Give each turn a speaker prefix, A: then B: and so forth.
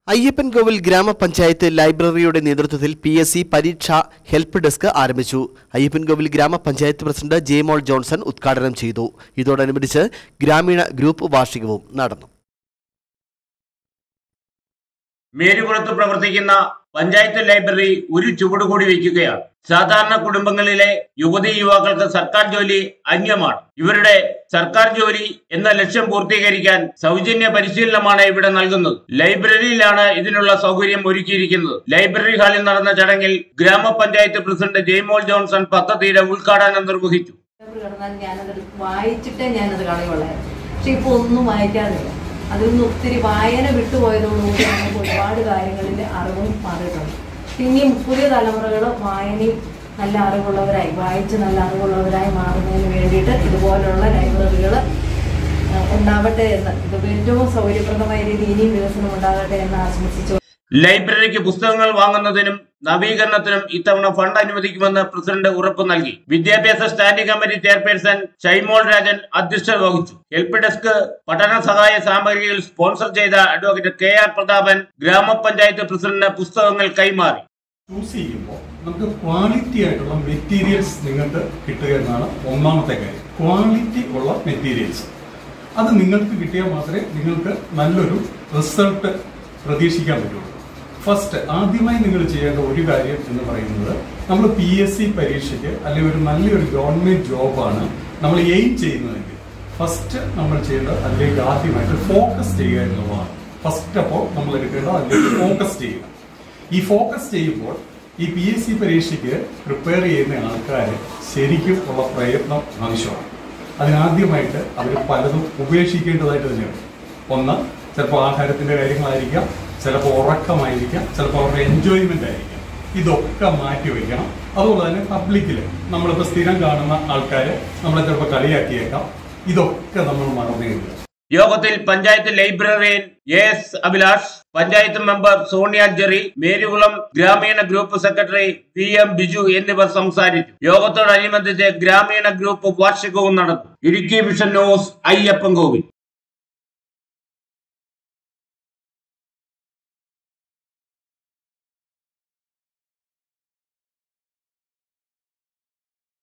A: അയ്യപ്പൻകോവിൽ ഗ്രാമപഞ്ചായത്ത് ലൈബ്രറിയുടെ നേതൃത്വത്തിൽ പി എസ് സി പരീക്ഷ ഹെൽപ്പ് ഡെസ്ക് ആരംഭിച്ചു അയ്യപ്പൻകോവിൽ ഗ്രാമപഞ്ചായത്ത് പ്രസിഡന്റ് ജെയ്മോൾ ജോൺസൺ ഉദ്ഘാടനം ചെയ്തു ഇതോടനുബന്ധിച്ച് ഗ്രാമീണ ഗ്രൂപ്പ് വാർഷികവും നടന്നു
B: മേരുകുളത്ത് പ്രവർത്തിക്കുന്ന പഞ്ചായത്ത് ലൈബ്രറി ഒരു ചുവട് കൂടി വയ്ക്കുകയാണ് സാധാരണ കുടുംബങ്ങളിലെ യുവതി യുവാക്കൾക്ക് സർക്കാർ ജോലി അന്യമാണ് ഇവരുടെ സർക്കാർ ജോലി എന്ന ലക്ഷ്യം പൂർത്തീകരിക്കാൻ സൗജന്യ പരിശീലനമാണ് ഇവിടെ നൽകുന്നത് ലൈബ്രറിയിലാണ് ഇതിനുള്ള സൗകര്യം ഒരുക്കിയിരിക്കുന്നത് ലൈബ്രറി ഹാളിൽ നടന്ന ചടങ്ങിൽ ഗ്രാമപഞ്ചായത്ത് പ്രസിഡന്റ് ജെയ്മോൾ ജോൺസൺ പദ്ധതിയുടെ ഉദ്ഘാടനം നിർവഹിച്ചു
C: പേപ്പർ കിടന്നാൽ ഞാനത് വായിച്ചിട്ടേ ഞാനത് കളയുള്ളായിരുന്നു പക്ഷെ ഇപ്പൊ ഒന്നും വായിക്കാറില്ല അതിൽ നിന്ന് ഒത്തിരി വായന വിട്ടുപോയതോടുകൂടി നമുക്ക് ഒരുപാട് കാര്യങ്ങളിൽ അറിവും മാറിയിട്ടുണ്ട് ഇനിയും പുതിയ തലമുറകൾ വായനയും നല്ല അറിവുള്ളവരായി വായിച്ച് നല്ല അറിവുള്ളവരായി മാറുന്നതിന് വേണ്ടിയിട്ട് ഇതുപോലുള്ള ലൈബ്രറികൾ ഉണ്ടാവട്ടെ എന്ന് ഇത് ഏറ്റവും സൗകര്യപ്രദമായ രീതിയിൽ ഇനിയും വികസനം ഉണ്ടാകട്ടെ എന്ന് ആശംസിച്ചു
B: ലൈബ്രറിക്ക് പുസ്തകങ്ങൾ വാങ്ങുന്നതിനും നവീകരണത്തിനും ഇത്തവണ ഫണ്ട് അനുവദിക്കുമെന്ന് പ്രസിഡന്റ് ഉറപ്പു നൽകി വിദ്യാഭ്യാസ standing committee chairperson Shymol Rajan അധ്യക്ഷത വഹിച്ചു ഹെൽപ്പ് ഡെസ്ക് പഠന സഹായ സാമഗ്രികൾ സ്പോൺസർ ചെയ്ത അഡ്വക്കേറ്റ് കെ ആർ പ്രതാപൻ ഗ്രാമപഞ്ചായത്ത് പ്രസിഡന്റിന് പുസ്തകങ്ങൾ കൈമാറി
D: ചൂസ് ചെയ്യുമ്പോൾ നമുക്ക് ക്വാളിറ്റി ആയിട്ടുള്ള മെറ്റീരിയൽസ് നിങ്ങൾക്ക് കിട്ടുക എന്നാണ് ഒന്നാമത്തെ കാര്യം ക്വാളിറ്റി ഉള്ള മെറ്റീരിയൽസ് അത് നിങ്ങൾക്ക് കിട്ടിയാൽ മാത്രമേ നിങ്ങൾക്ക് നല്ലൊരു റിസൾട്ട് പ്രതീക്ഷിക്കാൻ പറ്റുള്ളൂ ഫസ്റ്റ് ആദ്യമായി നിങ്ങൾ ചെയ്യേണ്ട ഒരു കാര്യം എന്ന് പറയുന്നത് നമ്മൾ പി എസ് സി പരീക്ഷയ്ക്ക് അല്ലെങ്കിൽ ഒരു നല്ലൊരു ഗവൺമെന്റ് ജോബാണ് നമ്മൾ എയിം ചെയ്യുന്നതെങ്കിൽ ഫസ്റ്റ് നമ്മൾ ചെയ്യേണ്ടത് അതിലേക്ക് ആദ്യമായിട്ട് ഫോക്കസ് ചെയ്യുക എന്നുള്ളതാണ് ഫസ്റ്റ് ഓഫ് ഓൾ നമ്മൾ എടുക്കേണ്ടത് അതിലേക്ക് ഫോക്കസ് ചെയ്യുക ഈ ഫോക്കസ് ചെയ്യുമ്പോൾ ഈ പി എസ് സി പരീക്ഷയ്ക്ക് പ്രിപ്പയർ ചെയ്യുന്ന ആൾക്കാർ ശരിക്കും ഉള്ള പ്രയത്നം ആവശ്യമാണ് അതിനാദ്യമായിട്ട് അവർ പലതും ഉപേക്ഷിക്കേണ്ടതായിട്ട് തന്നെയാണ് ഒന്ന് ചിലപ്പോൾ ആഹാരത്തിന്റെ കാര്യങ്ങളായിരിക്കാം ചിലപ്പോൾ ഉറക്കമായിരിക്കാം ചിലപ്പോൾ അവരുടെ എൻജോയ്മെന്റ് ആയിരിക്കാം ഇതൊക്കെ മാറ്റി വയ്ക്കണം അതുപോലെ തന്നെ പബ്ലിക്കിൽ നമ്മളിപ്പോൾ സ്ഥിരം കാണുന്ന ആൾക്കാരെ നമ്മളെ ചിലപ്പോൾ കളിയാക്കിയേക്കാം ഇതൊക്കെ നമ്മൾ മറന്നേക്കുക
B: യോഗത്തിൽ panchayat librarian A S Abhilash panchayat member Sonia Jerry Merukulam ഗ്രാമീണ group secretary V M Biju എന്നിവർ സംസാരിച്ചു യോഗത്തോടനുബന്ധിച്ച് ഗ്രാമീണ ഗ്രൂപ്പ് വാർഷികവും നടന്നു ഇടുക്കി വിഷൻ ന്യൂസ് അയ്യപ്പൻകോവിൽ